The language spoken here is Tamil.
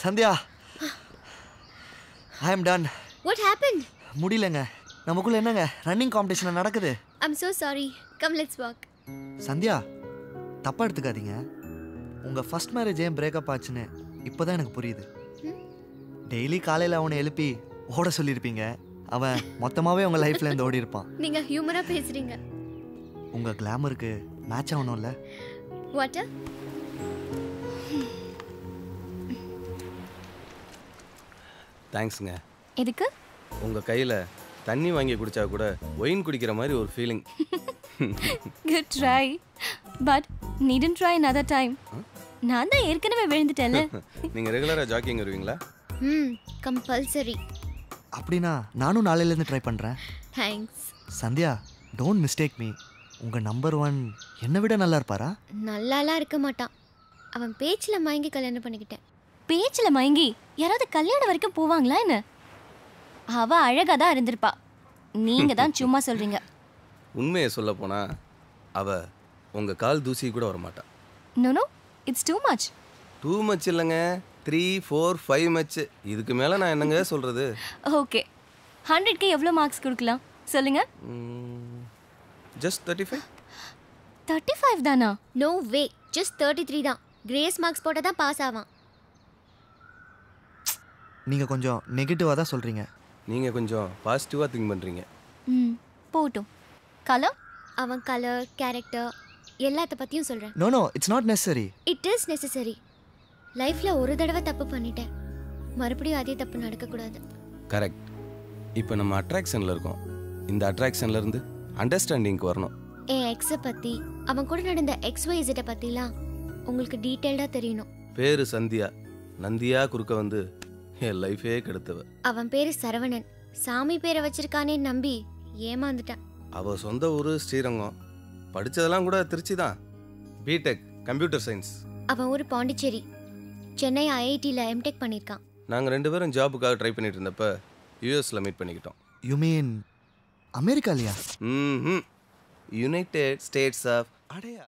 Sandhya I am done what happen முடியலங்க நமக்குள்ள என்னங்க ரன்னிங் காம்படிஷன் நடக்குது I'm so sorry come let's walk Sandhya தப்பா எடுத்துக்காதீங்க உங்க ஃபர்ஸ்ட் மேரேஜ் ஏன் பிரேக்கப் ஆச்சுன்னு இப்போதான் எனக்கு புரியுது டெய்லி காலையில் அவனை எழுப்பி ஓட சொல்லியிருப்பீங்க அவன் மொத்தமாகவே உங்கள் லைஃப்ல இருந்து ஓடி இருப்பான் நீங்க ஹியூமரா பேசுறீங்க உங்கள் கிளாமருக்கு மேட்ச் ஆகணும்ல வாட்டர் தேங்க்ஸுங்க எதுக்கு உங்கள் கையில் தண்ணி வாங்கி குடிச்சா கூட ஒயின் குடிக்கிற மாதிரி ஒரு ஃபீலிங் குட் ட்ரை பட் நீடன் ட்ரை another டைம் நான் தான் ஏற்கனவே விழுந்துட்டேன்ல நீங்கள் ரெகுலராக ஜாக்கிங் வருவீங்களா ம் கம்பல்சரி அப்படின்னா நானும் நாளையிலேருந்து ட்ரை பண்ணுறேன் thanks Sandhya don't mistake me உங்கள் நம்பர் ஒன் என்னை விட நல்லா இருப்பாரா நல்லாலாம் இருக்க மாட்டான் அவன் பேச்சில் மயங்கி கல்யாணம் பண்ணிக்கிட்டேன் பேச்சுல மயங்கி யாராவது கல்யாணம் வரைக்கும் போவாங்களா என்ன அவ அழகா தான் இருந்திருப்பா நீங்க தான் சும்மா சொல்றீங்க உண்மையை சொல்ல போனால் அவ உங்கள் கால் தூசி கூட வரமாட்டா no no it's too much too much இல்லைங்க த்ரீ ஃபோர் ஃபைவ் மச் இதுக்கு மேலே நான் என்னங்க சொல்கிறது ஓகே ஹண்ட்ரட்க்கு எவ்வளோ மார்க்ஸ் கொடுக்கலாம் சொல்லுங்க just thirty five thirty five தானா no way just thirty three தான் கிரேஸ் மார்க்ஸ் போட்டால் தான் பாஸ் ஆவான் நீங்கள் கொஞ்சம் நெகட்டிவாக தான் சொல்கிறீங்க நீங்கள் கொஞ்சம் பாசிட்டிவாக திங்க் பண்ணுறீங்க ம் போட்டும் கலர் அவன் கலர் கேரக்டர் எல்லாத்த பற்றியும் சொல்கிறேன் no no it's not necessary it is necessary லைஃப்பில் ஒரு தடவை தப்பு பண்ணிட்டேன் மறுபடியும் அதே தப்பு நடக்கக்கூடாது கரெக்ட் இப்போ நம்ம அட்ராக்ஷனில் இருக்கோம் இந்த அட்ராக்ஷன்ல இருந்து அண்டர்ஸ்டாண்டிங்க்கு வரணும் என் எக்ஸை பற்றி அவன் கூட நடந்த எக்ஸ் ஒய் இசட்டை பற்றிலாம் உங்களுக்கு டீட்டெயில்டாக தெரியணும் பேரு சந்தியா நந்தியா குறுக்க வந்து என் லைஃபே கெடுத்தவ அவன் பேர் சரவணன் சாமி பேரை வச்சிருக்கானே நம்பி ஏமாந்துட்டான் அவ சொந்த ஊர் ஸ்ரீரங்கம் படிச்சதெல்லாம் கூட திருச்சி தான் பிடெக் கம்ப்யூட்டர் சயின்ஸ் அவன் ஊர் பாண்டிச்சேரி சென்னை ஐஐடியில் எம்டெக் பண்ணியிருக்கான் நாங்கள் ரெண்டு பேரும் ஜாபுக்காக ட்ரை பண்ணிட்டு இருந்தப்ப யூஎஸ்ல மீட் பண்ணிக்கிட்டோம் யூ மீன் அமெரிக்காலையா ம் யுனைடெட் ஸ்டேட்ஸ் ஆஃப் அடையா